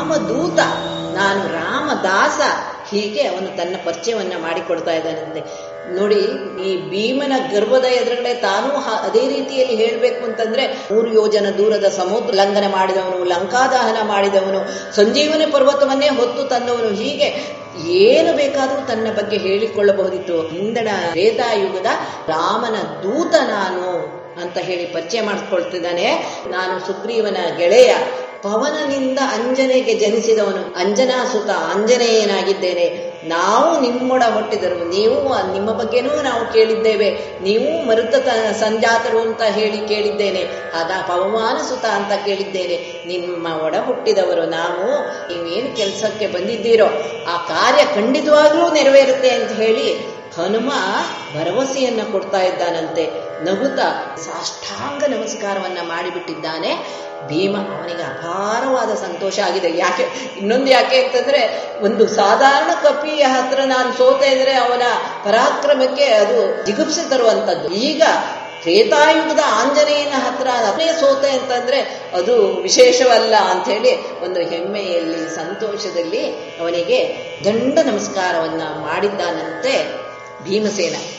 ರಾಮದೂತ ನಾನು ರಾಮದಾಸ ಹೀಗೆ ಅವನು ತನ್ನ ಪರಿಚಯವನ್ನ ಮಾಡಿಕೊಡ್ತಾ ಇದ್ದಾನಂತೆ ನೋಡಿ ಈ ಭೀಮನ ಗರ್ಭದ ಎದುರುಗಡೆ ತಾನೂ ಹ- ಅದೇ ರೀತಿಯಲ್ಲಿ ಹೇಳಬೇಕು ಅಂತಂದ್ರೆ ಮೂರು ಯೋಜನ ದೂರದ ಸಮುದ್ರ ಲಂಘನ ಮಾಡಿದವನು ಲಂಕಾದಹನ ಮಾಡಿದವನು ಸಂಜೀವನ ಪರ್ವತವನ್ನೇ ಹೊತ್ತು ತಂದವನು ಹೀಗೆ ಏನು ಬೇಕಾದರೂ ತನ್ನ ಬಗ್ಗೆ ಹೇಳಿಕೊಳ್ಳಬಹುದಿತ್ತು ಹಿಂದಣ ತ್ರೇತಾಯುಗದ ರಾಮನ ದೂತ ನಾನು ಅಂತ ಹೇಳಿ ಪರಿಚಯ ಮಾಡಿಸ್ಕೊಳ್ತಿದ್ದಾನೆ ನಾನು ಸುಗ್ರೀವನ ಗೆಳೆಯ ಪವನನಿಂದ ಅಂಜನೆಗೆ ಜನಿಸಿದವನು ಅಂಜನಾ ಸುತ ಆಂಜನೇಯನಾಗಿದ್ದೇನೆ ನಾವು ನಿಮ್ಮೊಡ ಹುಟ್ಟಿದರು ನೀವು ನಿಮ್ಮ ಬಗ್ಗೆನೂ ನಾವು ಕೇಳಿದ್ದೇವೆ ನೀವು ಮರುತ ತ- ಸಂಜಾತರು ಅಂತ ಹೇಳಿ ಕೇಳಿದ್ದೇನೆ ಆದ ಪವಮಾನ ಸುತ ಅಂತ ಕೇಳಿದ್ದೇನೆ ನಿಮ್ಮ ಒಡ ಹುಟ್ಟಿದವರು ನಾವು ನೀವೇನು ಕೆಲಸಕ್ಕೆ ಬಂದಿದ್ದೀರೋ ಆ ಕಾರ್ಯ ಖಂಡಿತವಾಗ್ಲೂ ನೆರವೇರುತ್ತೆ ಅಂತ ಹೇಳಿ ಹನುಮ ಭರವಸೆಯನ್ನ ಕೊಡ್ತಾ ಇದ್ದಾನಂತೆ ನಗುತ್ತ ಸಾಷ್ಟಾಂಗ ನಮಸ್ಕಾರವನ್ನ ಮಾಡಿಬಿಟ್ಟಿದ್ದಾನೆ ಭೀಮ ಅವನಿಗೆ ಅಪಾರವಾದ ಸಂತೋಷ ಆಗಿದೆ ಯಾಕೆ ಇನ್ನೊಂದು ಯಾಕೆ ಅಂತಂದ್ರೆ ಒಂದು ಸಾಧಾರಣ ಕಪಿಯ ಹತ್ರ ನಾನು ಸೋತೆ ಇದ್ರೆ ಅವನ ಪರಾಕ್ರಮಕ್ಕೆ ಅದು ಜಿಗುಪ್ಸೆ ತರುವಂತದ್ದು ಈಗ ತ್ರೇತಾಯುಗದ ಆಂಜನೇಯನ ಹತ್ರ ಅದನ್ನೇ ಸೋತೆ ಅಂತಂದ್ರೆ ಅದು ವಿಶೇಷವಲ್ಲ ಅಂತ ಹೇಳಿ ಒಂದು ಹೆಮ್ಮೆಯಲ್ಲಿ ಸಂತೋಷದಲ್ಲಿ ಅವನಿಗೆ ದಂಡ ನಮಸ್ಕಾರವನ್ನ ಮಾಡಿದ್ದಾನಂತೆ ಭೀಮಸೇನ